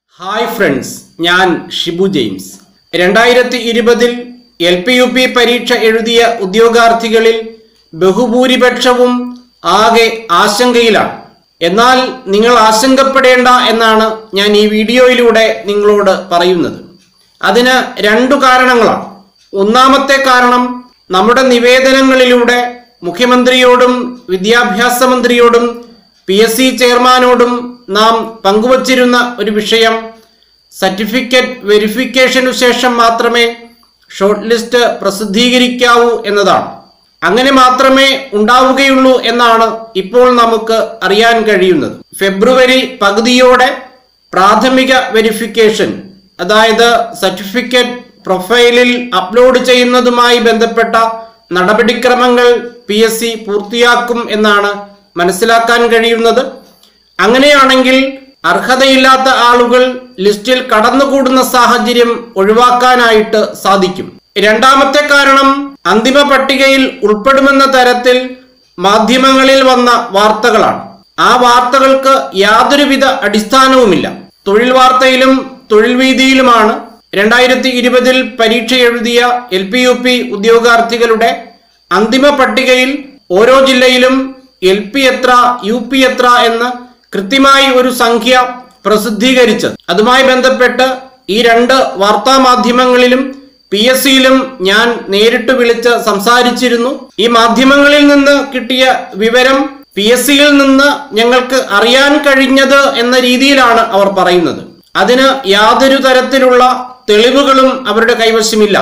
hi friends ഞാൻ Shibu James രണ്ടായിരത്തി ഇരുപതിൽ എൽ പി യു പി പരീക്ഷ എഴുതിയ ഉദ്യോഗാർത്ഥികളിൽ ബഹുഭൂരിപക്ഷവും ആകെ ആശങ്കയിലാണ് എന്നാൽ നിങ്ങൾ ആശങ്കപ്പെടേണ്ട എന്നാണ് ഞാൻ ഈ വീഡിയോയിലൂടെ നിങ്ങളോട് പറയുന്നത് അതിന് രണ്ടു കാരണങ്ങളാണ് ഒന്നാമത്തെ കാരണം നമ്മുടെ നിവേദനങ്ങളിലൂടെ മുഖ്യമന്ത്രിയോടും വിദ്യാഭ്യാസ മന്ത്രിയോടും പി എസ് സി ചെയർമാനോടും നാം പങ്കുവച്ചിരുന്ന ഒരു വിഷയം സർട്ടിഫിക്കറ്റ് വെരിഫിക്കേഷനു ശേഷം മാത്രമേ ഷോർട്ട് ലിസ്റ്റ് പ്രസിദ്ധീകരിക്കാവൂ എന്നതാണ് അങ്ങനെ മാത്രമേ ഉണ്ടാവുകയുള്ളൂ എന്നാണ് ഇപ്പോൾ നമുക്ക് അറിയാൻ കഴിയുന്നത് ഫെബ്രുവരി പകുതിയോടെ പ്രാഥമിക വെരിഫിക്കേഷൻ അതായത് സർട്ടിഫിക്കറ്റ് പ്രൊഫൈലിൽ അപ്ലോഡ് ചെയ്യുന്നതുമായി ബന്ധപ്പെട്ട നടപടിക്രമങ്ങൾ പി എസ് സി പൂർത്തിയാക്കും എന്നാണ് മനസ്സിലാക്കാൻ കഴിയുന്നത് അങ്ങനെയാണെങ്കിൽ അർഹതയില്ലാത്ത ആളുകൾ ലിസ്റ്റിൽ കടന്നുകൂടുന്ന സാഹചര്യം ഒഴിവാക്കാനായിട്ട് സാധിക്കും രണ്ടാമത്തെ കാരണം അന്തിമ പട്ടികയിൽ ഉൾപ്പെടുമെന്ന തരത്തിൽ മാധ്യമങ്ങളിൽ വന്ന വാർത്തകളാണ് ആ വാർത്തകൾക്ക് യാതൊരുവിധ അടിസ്ഥാനവുമില്ല തൊഴിൽ വാർത്തയിലും തൊഴിൽ വീതിയിലുമാണ് രണ്ടായിരത്തി ഇരുപതിൽ പരീക്ഷ എഴുതിയ എൽ പി യു പി ഉദ്യോഗാർത്ഥികളുടെ അന്തിമ പട്ടികയിൽ ഓരോ ജില്ലയിലും എൽ പി എത്ര യു പി എത്ര എന്ന് കൃത്യമായി ഒരു സംഖ്യ പ്രസിദ്ധീകരിച്ചത് അതുമായി ബന്ധപ്പെട്ട് ഈ രണ്ട് വാർത്താ മാധ്യമങ്ങളിലും പി എസ് സിയിലും ഞാൻ നേരിട്ട് വിളിച്ച് സംസാരിച്ചിരുന്നു ഈ മാധ്യമങ്ങളിൽ നിന്ന് കിട്ടിയ വിവരം പി എസ് സിയിൽ നിന്ന് ഞങ്ങൾക്ക് അറിയാൻ കഴിഞ്ഞത് എന്ന രീതിയിലാണ് അവർ പറയുന്നത് അതിന് യാതൊരു തരത്തിലുള്ള തെളിവുകളും അവരുടെ കൈവശമില്ല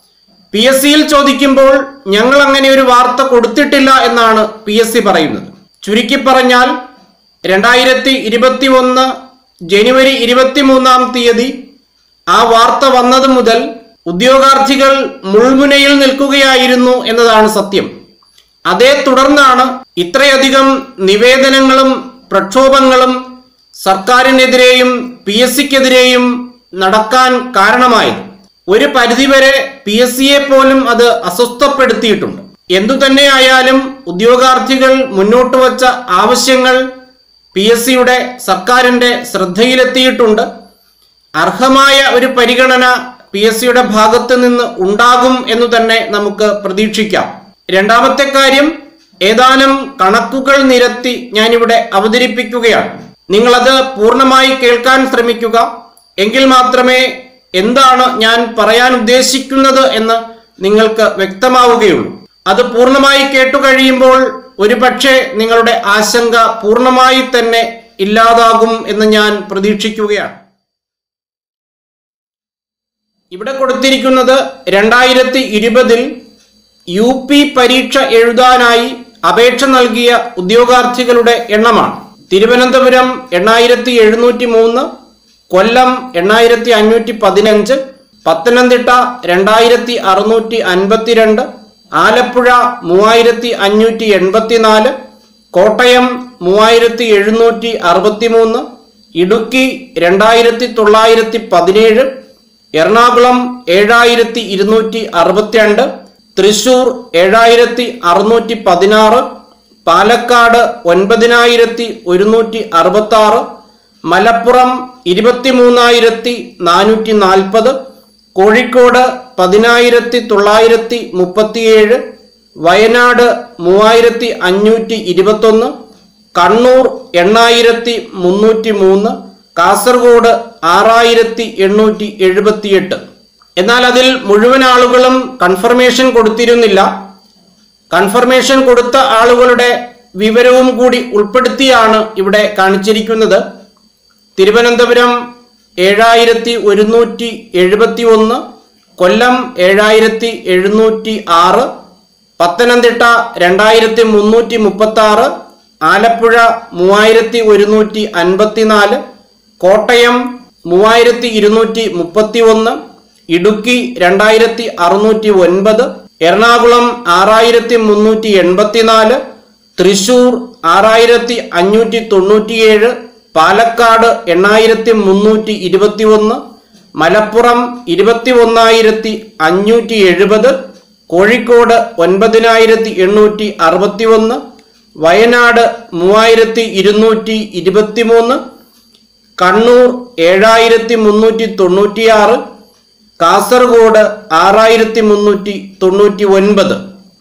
പി എസ് സിയിൽ ചോദിക്കുമ്പോൾ ഞങ്ങൾ അങ്ങനെ ഒരു വാർത്ത കൊടുത്തിട്ടില്ല എന്നാണ് പി എസ് സി പറയുന്നത് ചുരുക്കി പറഞ്ഞാൽ രണ്ടായിരത്തി ഇരുപത്തി ഒന്ന് ജനുവരി ഇരുപത്തിമൂന്നാം തീയതി ആ വാർത്ത വന്നത് മുതൽ ഉദ്യോഗാർത്ഥികൾ മുൾമുനയിൽ നിൽക്കുകയായിരുന്നു എന്നതാണ് സത്യം അതേ തുടർന്നാണ് ഇത്രയധികം നിവേദനങ്ങളും പ്രക്ഷോഭങ്ങളും സർക്കാരിനെതിരെയും പി എസ് സിക്കെതിരെയും നടക്കാൻ കാരണമായത് ഒരു പരിധിവരെ പി എസ് സിയെ പോലും അത് അസ്വസ്ഥപ്പെടുത്തിയിട്ടുണ്ട് എന്തു തന്നെയായാലും ഉദ്യോഗാർത്ഥികൾ മുന്നോട്ട് വച്ച ആവശ്യങ്ങൾ പി എസ് സിയുടെ സർക്കാരിന്റെ ശ്രദ്ധയിലെത്തിയിട്ടുണ്ട് അർഹമായ ഒരു പരിഗണന പി എസ് സിയുടെ ഭാഗത്ത് നിന്ന് ഉണ്ടാകും എന്ന് തന്നെ നമുക്ക് പ്രതീക്ഷിക്കാം രണ്ടാമത്തെ കാര്യം ഏതാനും കണക്കുകൾ നിരത്തി ഞാനിവിടെ അവതരിപ്പിക്കുകയാണ് നിങ്ങളത് പൂർണ്ണമായി കേൾക്കാൻ ശ്രമിക്കുക എങ്കിൽ മാത്രമേ എന്താണ് ഞാൻ പറയാൻ ഉദ്ദേശിക്കുന്നത് എന്ന് നിങ്ങൾക്ക് വ്യക്തമാവുകയുള്ളൂ അത് പൂർണ്ണമായി കേട്ടു കഴിയുമ്പോൾ ഒരുപക്ഷെ നിങ്ങളുടെ ആശങ്ക പൂർണ്ണമായി തന്നെ ഇല്ലാതാകും എന്ന് ഞാൻ പ്രതീക്ഷിക്കുകയാണ് ഇവിടെ കൊടുത്തിരിക്കുന്നത് രണ്ടായിരത്തി ഇരുപതിൽ യു പി പരീക്ഷ എഴുതാനായി അപേക്ഷ നൽകിയ ഉദ്യോഗാർത്ഥികളുടെ എണ്ണമാണ് തിരുവനന്തപുരം എണ്ണായിരത്തി എഴുന്നൂറ്റി മൂന്ന് കൊല്ലം എണ്ണായിരത്തി അഞ്ഞൂറ്റി പതിനഞ്ച് പത്തനംതിട്ട രണ്ടായിരത്തി അറുന്നൂറ്റി അൻപത്തിരണ്ട് ആലപ്പുഴ മൂവായിരത്തി അഞ്ഞൂറ്റി എൺപത്തിനാല് കോട്ടയം മൂവായിരത്തി എഴുന്നൂറ്റി അറുപത്തി മൂന്ന് ഇടുക്കി രണ്ടായിരത്തി തൊള്ളായിരത്തി പതിനേഴ് എറണാകുളം ഏഴായിരത്തി ഇരുന്നൂറ്റി അറുപത്തിരണ്ട് തൃശൂർ ഏഴായിരത്തി അറുന്നൂറ്റി പതിനാറ് പാലക്കാട് ഒൻപതിനായിരത്തി ഒരുന്നൂറ്റി അറുപത്തി ആറ് മലപ്പുറം ഇരുപത്തിമൂന്നായിരത്തി നാനൂറ്റി നാൽപ്പത് കോഴിക്കോട് പതിനായിരത്തി തൊള്ളായിരത്തി മുപ്പത്തിയേഴ് വയനാട് മൂവായിരത്തി അഞ്ഞൂറ്റി ഇരുപത്തൊന്ന് കണ്ണൂർ എണ്ണായിരത്തി മുന്നൂറ്റി മൂന്ന് കാസർഗോഡ് ആറായിരത്തി എണ്ണൂറ്റി എഴുപത്തിയെട്ട് എന്നാൽ അതിൽ മുഴുവൻ ആളുകളും കൺഫർമേഷൻ കൊടുത്തിരുന്നില്ല കൺഫർമേഷൻ കൊടുത്ത ആളുകളുടെ വിവരവും കൂടി ഉൾപ്പെടുത്തിയാണ് ഇവിടെ കാണിച്ചിരിക്കുന്നത് തിരുവനന്തപുരം ഏഴായിരത്തി ഒരുന്നൂറ്റി എഴുപത്തി ഒന്ന് കൊല്ലം ഏഴായിരത്തി എഴുന്നൂറ്റി ആറ് പത്തനംതിട്ട രണ്ടായിരത്തി മുന്നൂറ്റി മുപ്പത്തി ആറ് ആലപ്പുഴ മൂവായിരത്തി ഒരുന്നൂറ്റി അൻപത്തിനാല് കോട്ടയം മൂവായിരത്തി ഇരുന്നൂറ്റി മുപ്പത്തി ഒന്ന് ഇടുക്കി രണ്ടായിരത്തി അറുന്നൂറ്റി ഒൻപത് എറണാകുളം ആറായിരത്തി മുന്നൂറ്റി എൺപത്തിനാല് തൃശൂർ ആറായിരത്തി അഞ്ഞൂറ്റി തൊണ്ണൂറ്റിയേഴ് പാലക്കാട് എണ്ണായിരത്തി മുന്നൂറ്റി ഇരുപത്തി ഒന്ന് മലപ്പുറം ഇരുപത്തി ഒന്നായിരത്തി അഞ്ഞൂറ്റി എഴുപത് കോഴിക്കോട് ഒൻപതിനായിരത്തി എണ്ണൂറ്റി അറുപത്തി ഒന്ന് വയനാട് മൂവായിരത്തി ഇരുന്നൂറ്റി ഇരുപത്തി മൂന്ന് കണ്ണൂർ ഏഴായിരത്തി മുന്നൂറ്റി തൊണ്ണൂറ്റിയാറ് കാസർഗോഡ് ആറായിരത്തി മുന്നൂറ്റി തൊണ്ണൂറ്റി ഒൻപത്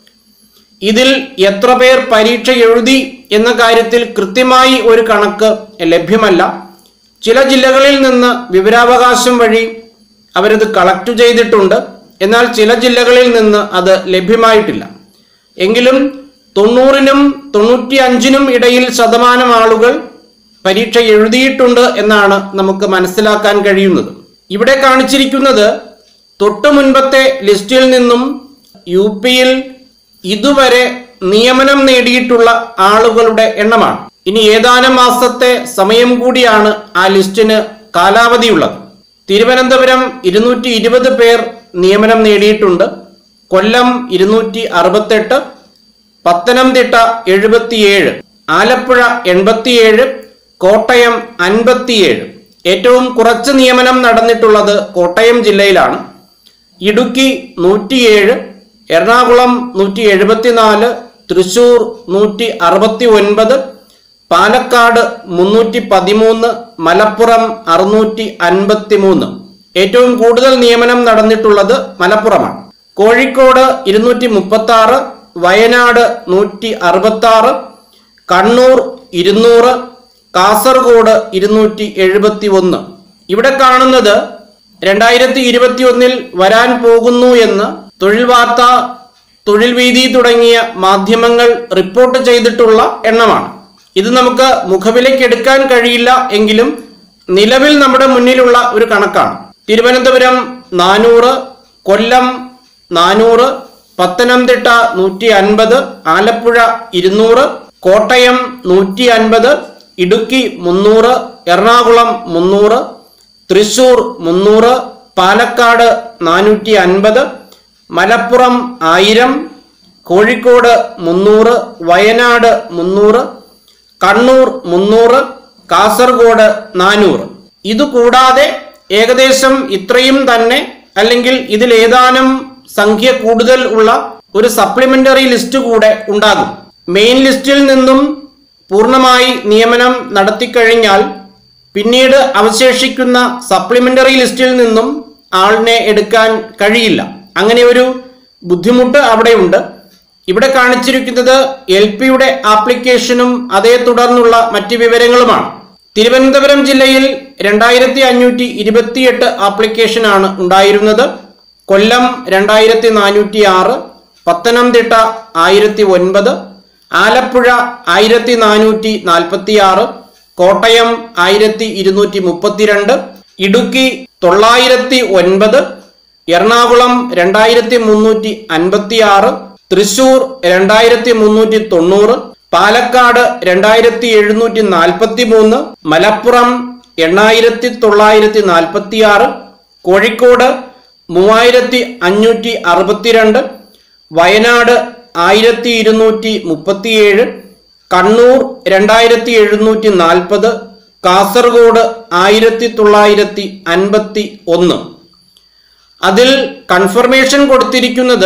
ഇതിൽ എത്ര പേർ പരീക്ഷ എഴുതി എന്ന കാര്യത്തിൽ കൃത്യമായി ഒരു കണക്ക് ലഭ്യമല്ല ചില ജില്ലകളിൽ നിന്ന് വിവരാവകാശം വഴി അവരത് കളക്ട് ചെയ്തിട്ടുണ്ട് എന്നാൽ ചില ജില്ലകളിൽ നിന്ന് അത് ലഭ്യമായിട്ടില്ല എങ്കിലും തൊണ്ണൂറിനും തൊണ്ണൂറ്റി അഞ്ചിനും ഇടയിൽ ശതമാനം ആളുകൾ പരീക്ഷ എഴുതിയിട്ടുണ്ട് എന്നാണ് നമുക്ക് മനസ്സിലാക്കാൻ കഴിയുന്നത് ഇവിടെ കാണിച്ചിരിക്കുന്നത് തൊട്ടു മുൻപത്തെ ലിസ്റ്റിൽ നിന്നും യു പിയിൽ ഇതുവരെ നിയമനം നേടിയിട്ടുള്ള ആളുകളുടെ എണ്ണമാണ് ഇനി ഏതാനും മാസത്തെ സമയം കൂടിയാണ് ആ ലിസ്റ്റിന് കാലാവധിയുള്ളത് തിരുവനന്തപുരം ഇരുന്നൂറ്റി ഇരുപത് പേർ നിയമനം നേടിയിട്ടുണ്ട് കൊല്ലം ഇരുന്നൂറ്റി അറുപത്തെട്ട് പത്തനംതിട്ട എഴുപത്തിയേഴ് ആലപ്പുഴ എൺപത്തിയേഴ് കോട്ടയം അൻപത്തിയേഴ് ഏറ്റവും കുറച്ച് നിയമനം നടന്നിട്ടുള്ളത് കോട്ടയം ജില്ലയിലാണ് ഇടുക്കി നൂറ്റിയേഴ് എറണാകുളം നൂറ്റി എഴുപത്തിനാല് തൃശൂർ നൂറ്റി അറുപത്തി ഒൻപത് പാലക്കാട് മുന്നൂറ്റി പതിമൂന്ന് മലപ്പുറം അറുന്നൂറ്റി അൻപത്തി മൂന്ന് ഏറ്റവും കൂടുതൽ നിയമനം നടന്നിട്ടുള്ളത് മലപ്പുറമാണ് കോഴിക്കോട് ഇരുന്നൂറ്റി മുപ്പത്തി ആറ് വയനാട് നൂറ്റി അറുപത്തി ആറ് കണ്ണൂർ ഇരുന്നൂറ് കാസർഗോഡ് ഇരുന്നൂറ്റി എഴുപത്തി ഒന്ന് ഇവിടെ കാണുന്നത് രണ്ടായിരത്തി ഇരുപത്തി ഒന്നിൽ വരാൻ പോകുന്നു എന്ന് തൊഴിൽ വാർത്ത തൊഴിൽ വീതി തുടങ്ങിയ മാധ്യമങ്ങൾ റിപ്പോർട്ട് ചെയ്തിട്ടുള്ള എണ്ണമാണ് ഇത് നമുക്ക് മുഖവിലേക്ക് എടുക്കാൻ കഴിയില്ല എങ്കിലും നിലവിൽ നമ്മുടെ മുന്നിലുള്ള ഒരു കണക്കാണ് തിരുവനന്തപുരം നാനൂറ് കൊല്ലം നാനൂറ് പത്തനംതിട്ട നൂറ്റി അൻപത് ആലപ്പുഴ ഇരുന്നൂറ് കോട്ടയം നൂറ്റി അൻപത് ഇടുക്കി മുന്നൂറ് എറണാകുളം മുന്നൂറ് തൃശൂർ മുന്നൂറ് പാലക്കാട് നാനൂറ്റി അൻപത് മലപ്പുറം ആയിരം കോഴിക്കോട് മുന്നൂറ് വയനാട് മുന്നൂറ് കണ്ണൂർ മുന്നൂറ് കാസർഗോഡ് നാനൂറ് ഇതുകൂടാതെ ഏകദേശം ഇത്രയും തന്നെ അല്ലെങ്കിൽ ഇതിൽ ഏതാനും സംഖ്യ കൂടുതൽ ഉള്ള ഒരു സപ്ലിമെന്ററി ലിസ്റ്റ് കൂടെ ഉണ്ടാകും മെയിൻ ലിസ്റ്റിൽ നിന്നും പൂർണ്ണമായി നിയമനം നടത്തിക്കഴിഞ്ഞാൽ പിന്നീട് അവശേഷിക്കുന്ന സപ്ലിമെന്ററി ലിസ്റ്റിൽ നിന്നും ആളിനെ എടുക്കാൻ കഴിയില്ല അങ്ങനെ ഒരു ബുദ്ധിമുട്ട് അവിടെയുണ്ട് ഇവിടെ കാണിച്ചിരിക്കുന്നത് എൽ പിയുടെ ആപ്ലിക്കേഷനും അതേ തുടർന്നുള്ള മറ്റ് വിവരങ്ങളുമാണ് തിരുവനന്തപുരം ജില്ലയിൽ രണ്ടായിരത്തി അഞ്ഞൂറ്റി ഇരുപത്തിയെട്ട് ആപ്ലിക്കേഷനാണ് ഉണ്ടായിരുന്നത് കൊല്ലം രണ്ടായിരത്തി നാനൂറ്റി ആറ് പത്തനംതിട്ട ആയിരത്തി ഒൻപത് ആലപ്പുഴ ആയിരത്തി നാനൂറ്റി നാൽപ്പത്തി ആറ് കോട്ടയം ആയിരത്തി ഇരുന്നൂറ്റി മുപ്പത്തിരണ്ട് ഇടുക്കി തൊള്ളായിരത്തി ഒൻപത് എറണാകുളം രണ്ടായിരത്തി മുന്നൂറ്റി അൻപത്തി ആറ് തൃശൂർ രണ്ടായിരത്തി മുന്നൂറ്റി തൊണ്ണൂറ് പാലക്കാട് രണ്ടായിരത്തി എഴുന്നൂറ്റി നാൽപ്പത്തി മൂന്ന് മലപ്പുറം എണ്ണായിരത്തി തൊള്ളായിരത്തി നാൽപ്പത്തി ആറ് കോഴിക്കോട് മൂവായിരത്തി അഞ്ഞൂറ്റി അറുപത്തിരണ്ട് വയനാട് ആയിരത്തി ഇരുന്നൂറ്റി മുപ്പത്തിയേഴ് കണ്ണൂർ രണ്ടായിരത്തി എഴുന്നൂറ്റി നാൽപ്പത് കാസർഗോഡ് ആയിരത്തി തൊള്ളായിരത്തി അൻപത്തി ഒന്ന് അതിൽ കൺഫർമേഷൻ കൊടുത്തിരിക്കുന്നത്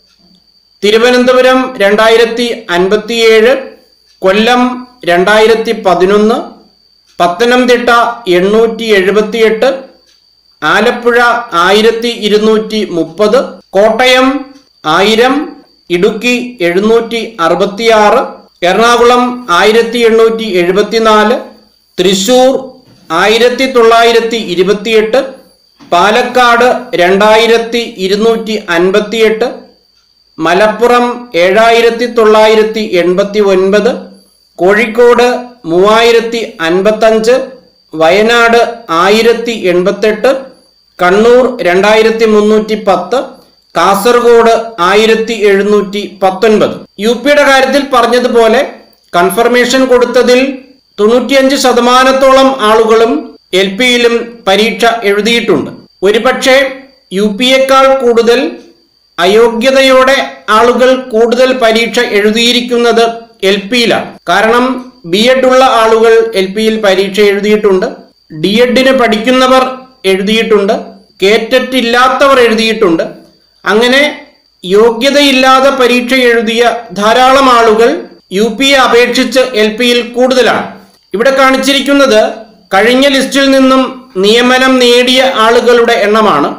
തിരുവനന്തപുരം രണ്ടായിരത്തി അൻപത്തിയേഴ് കൊല്ലം രണ്ടായിരത്തി പതിനൊന്ന് പത്തനംതിട്ട എണ്ണൂറ്റി എഴുപത്തിയെട്ട് ആലപ്പുഴ ആയിരത്തി ഇരുന്നൂറ്റി മുപ്പത് കോട്ടയം ആയിരം ഇടുക്കി എഴുന്നൂറ്റി അറുപത്തിയാറ് എറണാകുളം ആയിരത്തി എണ്ണൂറ്റി എഴുപത്തിനാല് തൃശൂർ ആയിരത്തി തൊള്ളായിരത്തി ഇരുപത്തിയെട്ട് പാലക്കാട് രണ്ടായിരത്തി ഇരുന്നൂറ്റി അൻപത്തിയെട്ട് മലപ്പുറം ഏഴായിരത്തി തൊള്ളായിരത്തി എൺപത്തി ഒൻപത് കോഴിക്കോട് മൂവായിരത്തി അൻപത്തഞ്ച് വയനാട് ആയിരത്തി എൺപത്തെട്ട് കണ്ണൂർ രണ്ടായിരത്തി മുന്നൂറ്റി പത്ത് കാസർഗോഡ് ആയിരത്തി എഴുന്നൂറ്റി പത്തൊൻപത് യു പിയുടെ കാര്യത്തിൽ പറഞ്ഞതുപോലെ കൺഫർമേഷൻ കൊടുത്തതിൽ തൊണ്ണൂറ്റിയഞ്ച് ശതമാനത്തോളം ആളുകളും എൽ പിയിലും പരീക്ഷ എഴുതിയിട്ടുണ്ട് ഒരുപക്ഷെ യു പിയേക്കാൾ കൂടുതൽ അയോഗ്യതയോടെ ആളുകൾ കൂടുതൽ പരീക്ഷ എഴുതിയിരിക്കുന്നത് എൽ പിയിലാണ് കാരണം ബി എഡ് ഉള്ള ആളുകൾ എൽ പിയിൽ പരീക്ഷ എഴുതിയിട്ടുണ്ട് ഡി എഡിന് പഠിക്കുന്നവർ എഴുതിയിട്ടുണ്ട് കേറ്ററ്റ് ഇല്ലാത്തവർ എഴുതിയിട്ടുണ്ട് അങ്ങനെ യോഗ്യതയില്ലാതെ പരീക്ഷ എഴുതിയ ധാരാളം ആളുകൾ യു പിയെ അപേക്ഷിച്ച് എൽ പിയിൽ കൂടുതലാണ് ഇവിടെ കാണിച്ചിരിക്കുന്നത് കഴിഞ്ഞ ലിസ്റ്റിൽ നിന്നും നിയമനം നേടിയ ആളുകളുടെ എണ്ണമാണ്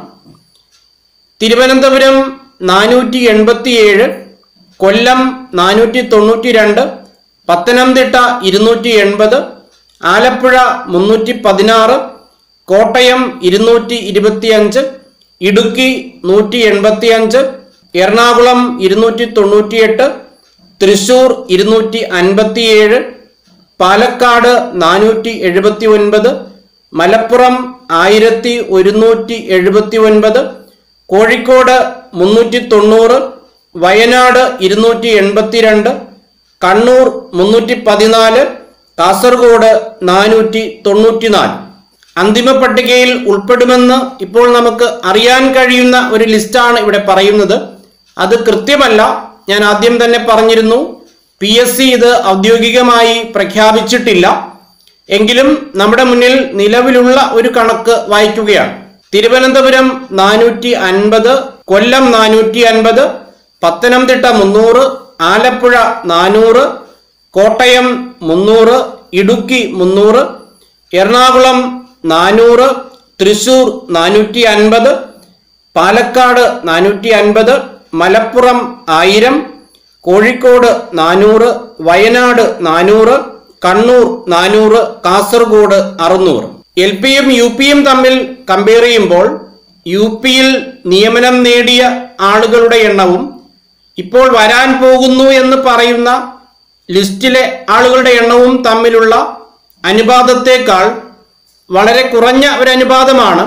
തിരുവനന്തപുരം നാനൂറ്റി എൺപത്തിയേഴ് കൊല്ലം നാനൂറ്റി തൊണ്ണൂറ്റി രണ്ട് പത്തനംതിട്ട ഇരുന്നൂറ്റി എൺപത് ആലപ്പുഴ മുന്നൂറ്റി പതിനാറ് കോട്ടയം ഇരുന്നൂറ്റി ഇരുപത്തിയഞ്ച് ഇടുക്കി നൂറ്റി എൺപത്തിയഞ്ച് എറണാകുളം ഇരുന്നൂറ്റി തൊണ്ണൂറ്റിയെട്ട് തൃശൂർ ഇരുന്നൂറ്റി അൻപത്തിയേഴ് പാലക്കാട് നാനൂറ്റി എഴുപത്തി ഒൻപത് മലപ്പുറം ആയിരത്തി ഒരുന്നൂറ്റി എഴുപത്തി ഒൻപത് കോഴിക്കോട് മുന്നൂറ്റി തൊണ്ണൂറ് വയനാട് ഇരുന്നൂറ്റി എൺപത്തിരണ്ട് കണ്ണൂർ മുന്നൂറ്റി പതിനാല് കാസർഗോഡ് നാനൂറ്റി തൊണ്ണൂറ്റിനാല് അന്തിമ പട്ടികയിൽ ഉൾപ്പെടുമെന്ന് ഇപ്പോൾ നമുക്ക് അറിയാൻ കഴിയുന്ന ഒരു ലിസ്റ്റാണ് ഇവിടെ പറയുന്നത് അത് കൃത്യമല്ല ഞാൻ ആദ്യം തന്നെ പറഞ്ഞിരുന്നു പി എസ് സി ഇത് ഔദ്യോഗികമായി പ്രഖ്യാപിച്ചിട്ടില്ല എങ്കിലും നമ്മുടെ മുന്നിൽ നിലവിലുള്ള ഒരു കണക്ക് വായിക്കുകയാണ് തിരുവനന്തപുരം നാനൂറ്റി അൻപത് കൊല്ലം നാനൂറ്റി അൻപത് പത്തനംതിട്ട മുന്നൂറ് ആലപ്പുഴ നാനൂറ് കോട്ടയം മുന്നൂറ് ഇടുക്കി മുന്നൂറ് എറണാകുളം നാനൂറ് തൃശൂർ നാനൂറ്റി അൻപത് പാലക്കാട് നാനൂറ്റി അൻപത് മലപ്പുറം ആയിരം കോഴിക്കോട് നാനൂറ് വയനാട് നാനൂറ് കണ്ണൂർ നാനൂറ് കാസർഗോഡ് അറുന്നൂറ് എൽ പിയും യു പിയും തമ്മിൽ കമ്പയർ ചെയ്യുമ്പോൾ യു പിയിൽ നിയമനം നേടിയ ആളുകളുടെ എണ്ണവും ഇപ്പോൾ വരാൻ പോകുന്നു എന്ന് പറയുന്ന ലിസ്റ്റിലെ ആളുകളുടെ എണ്ണവും തമ്മിലുള്ള അനുപാതത്തേക്കാൾ വളരെ കുറഞ്ഞ ഒരു അനുപാതമാണ്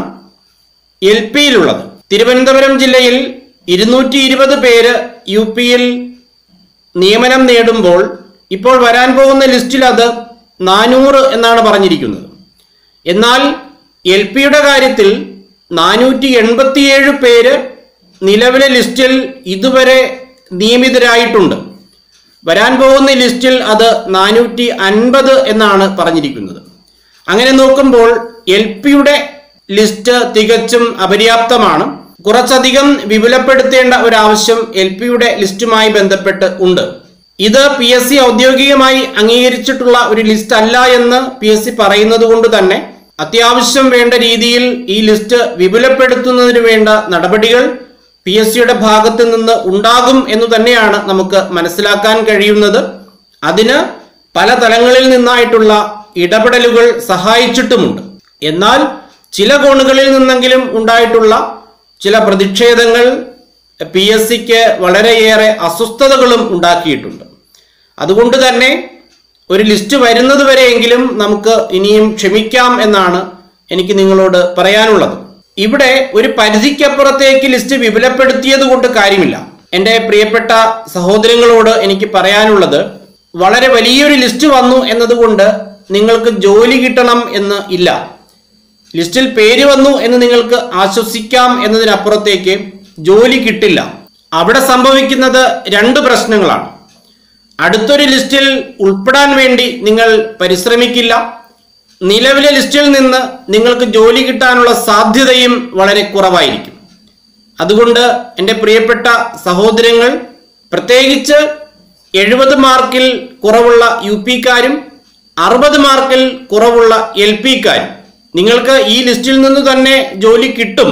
എൽ പിയിലുള്ളത് തിരുവനന്തപുരം ജില്ലയിൽ ഇരുന്നൂറ്റി ഇരുപത് പേര് യു പിയിൽ നിയമനം നേടുമ്പോൾ ഇപ്പോൾ വരാൻ പോകുന്ന ലിസ്റ്റിൽ അത് നാനൂറ് എന്നാണ് പറഞ്ഞിരിക്കുന്നത് എന്നാൽ എൽ പിയുടെ കാര്യത്തിൽ നാനൂറ്റി എൺപത്തിയേഴ് പേര് നിലവിലെ ലിസ്റ്റിൽ ഇതുവരെ നിയമിതരായിട്ടുണ്ട് വരാൻ പോകുന്ന ലിസ്റ്റിൽ അത് നാനൂറ്റി അൻപത് എന്നാണ് പറഞ്ഞിരിക്കുന്നത് അങ്ങനെ നോക്കുമ്പോൾ എൽ പിയുടെ ലിസ്റ്റ് തികച്ചും അപര്യാപ്തമാണ് കുറച്ചധികം വിപുലപ്പെടുത്തേണ്ട ഒരു ആവശ്യം എൽ പിയുടെ ലിസ്റ്റുമായി ബന്ധപ്പെട്ട് ഉണ്ട് ഇത് പി എസ് സി ഔദ്യോഗികമായി അംഗീകരിച്ചിട്ടുള്ള ഒരു ലിസ്റ്റ് അല്ല എന്ന് പി എസ് സി പറയുന്നത് കൊണ്ട് തന്നെ അത്യാവശ്യം വേണ്ട രീതിയിൽ ഈ ലിസ്റ്റ് വിപുലപ്പെടുത്തുന്നതിന് വേണ്ട നടപടികൾ പി എസ് സിയുടെ ഭാഗത്ത് നിന്ന് ഉണ്ടാകും എന്ന് തന്നെയാണ് നമുക്ക് മനസ്സിലാക്കാൻ കഴിയുന്നത് അതിന് പല തലങ്ങളിൽ നിന്നായിട്ടുള്ള ഇടപെടലുകൾ സഹായിച്ചിട്ടുമുണ്ട് എന്നാൽ ചില കോണുകളിൽ നിന്നെങ്കിലും ഉണ്ടായിട്ടുള്ള ചില പ്രതിഷേധങ്ങൾ പി എസ് സിക്ക് വളരെയേറെ അസ്വസ്ഥതകളും ഉണ്ടാക്കിയിട്ടുണ്ട് അതുകൊണ്ട് തന്നെ ഒരു ലിസ്റ്റ് വരുന്നത് വരെയെങ്കിലും നമുക്ക് ഇനിയും ക്ഷമിക്കാം എന്നാണ് എനിക്ക് നിങ്ങളോട് പറയാനുള്ളത് ഇവിടെ ഒരു പരിധിക്കപ്പുറത്തേക്ക് ലിസ്റ്റ് വിപുലപ്പെടുത്തിയത് കൊണ്ട് കാര്യമില്ല എൻ്റെ പ്രിയപ്പെട്ട സഹോദരങ്ങളോട് എനിക്ക് പറയാനുള്ളത് വളരെ വലിയൊരു ലിസ്റ്റ് വന്നു എന്നതുകൊണ്ട് നിങ്ങൾക്ക് ജോലി കിട്ടണം എന്ന് ഇല്ല ലിസ്റ്റിൽ പേര് വന്നു എന്ന് നിങ്ങൾക്ക് ആശ്വസിക്കാം എന്നതിനപ്പുറത്തേക്ക് ജോലി കിട്ടില്ല അവിടെ സംഭവിക്കുന്നത് രണ്ട് പ്രശ്നങ്ങളാണ് അടുത്തൊരു ലിസ്റ്റിൽ ഉൾപ്പെടാൻ വേണ്ടി നിങ്ങൾ പരിശ്രമിക്കില്ല നിലവിലെ ലിസ്റ്റിൽ നിന്ന് നിങ്ങൾക്ക് ജോലി കിട്ടാനുള്ള സാധ്യതയും വളരെ കുറവായിരിക്കും അതുകൊണ്ട് എൻ്റെ പ്രിയപ്പെട്ട സഹോദരങ്ങൾ പ്രത്യേകിച്ച് എഴുപത് മാർക്കിൽ കുറവുള്ള യു പിക്കാരും അറുപത് മാർക്കിൽ കുറവുള്ള എൽ പിക്കാരും നിങ്ങൾക്ക് ഈ ലിസ്റ്റിൽ നിന്ന് തന്നെ ജോലി കിട്ടും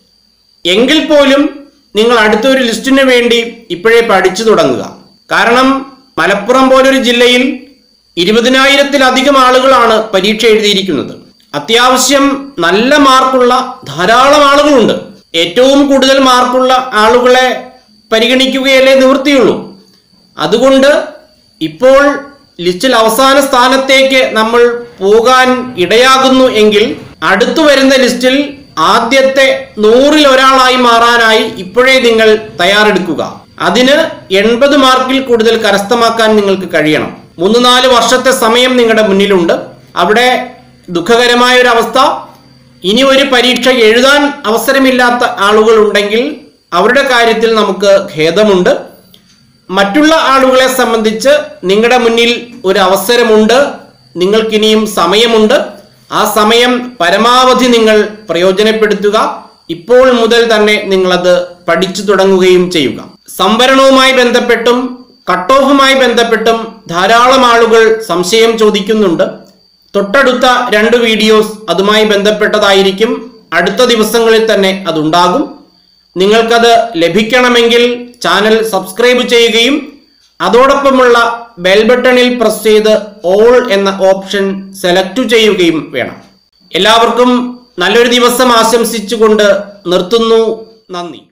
എങ്കിൽ പോലും നിങ്ങൾ അടുത്തൊരു ലിസ്റ്റിന് വേണ്ടി ഇപ്പോഴേ പഠിച്ചു തുടങ്ങുക കാരണം മലപ്പുറം പോലൊരു ജില്ലയിൽ ഇരുപതിനായിരത്തിലധികം ആളുകളാണ് പരീക്ഷ എഴുതിയിരിക്കുന്നത് അത്യാവശ്യം നല്ല മാർക്കുള്ള ധാരാളം ആളുകളുണ്ട് ഏറ്റവും കൂടുതൽ മാർക്കുള്ള ആളുകളെ പരിഗണിക്കുകയല്ലേ നിവൃത്തിയുള്ളൂ അതുകൊണ്ട് ഇപ്പോൾ ലിസ്റ്റിൽ അവസാന സ്ഥാനത്തേക്ക് നമ്മൾ പോകാൻ ഇടയാകുന്നു എങ്കിൽ അടുത്തു വരുന്ന ലിസ്റ്റിൽ ആദ്യത്തെ നൂറിൽ ഒരാളായി മാറാനായി ഇപ്പോഴേ നിങ്ങൾ തയ്യാറെടുക്കുക അതിന് എൺപത് മാർക്കിൽ കൂടുതൽ കരസ്ഥമാക്കാൻ നിങ്ങൾക്ക് കഴിയണം മൂന്ന് നാല് വർഷത്തെ സമയം നിങ്ങളുടെ മുന്നിലുണ്ട് അവിടെ ദുഃഖകരമായ ഒരു അവസ്ഥ ഇനി ഒരു പരീക്ഷ എഴുതാൻ അവസരമില്ലാത്ത ആളുകൾ ഉണ്ടെങ്കിൽ അവരുടെ കാര്യത്തിൽ നമുക്ക് ഖേദമുണ്ട് മറ്റുള്ള ആളുകളെ സംബന്ധിച്ച് നിങ്ങളുടെ മുന്നിൽ ഒരു അവസരമുണ്ട് നിങ്ങൾക്കിനിയും സമയമുണ്ട് ആ സമയം പരമാവധി നിങ്ങൾ പ്രയോജനപ്പെടുത്തുക ഇപ്പോൾ മുതൽ തന്നെ നിങ്ങളത് പഠിച്ചു തുടങ്ങുകയും ചെയ്യുക സംവരണവുമായി ബന്ധപ്പെട്ടും കട്ട് ഓഫുമായി ബന്ധപ്പെട്ടും ധാരാളം ആളുകൾ സംശയം ചോദിക്കുന്നുണ്ട് തൊട്ടടുത്ത രണ്ട് വീഡിയോസ് അതുമായി ബന്ധപ്പെട്ടതായിരിക്കും അടുത്ത ദിവസങ്ങളിൽ തന്നെ അതുണ്ടാകും നിങ്ങൾക്കത് ലഭിക്കണമെങ്കിൽ ചാനൽ സബ്സ്ക്രൈബ് ചെയ്യുകയും അതോടൊപ്പമുള്ള ബെൽ ബട്ടണിൽ പ്രസ് ചെയ്ത് ഓൾ എന്ന ഓപ്ഷൻ സെലക്ട് ചെയ്യുകയും വേണം എല്ലാവർക്കും നല്ലൊരു ദിവസം ആശംസിച്ചുകൊണ്ട് നിർത്തുന്നു നന്ദി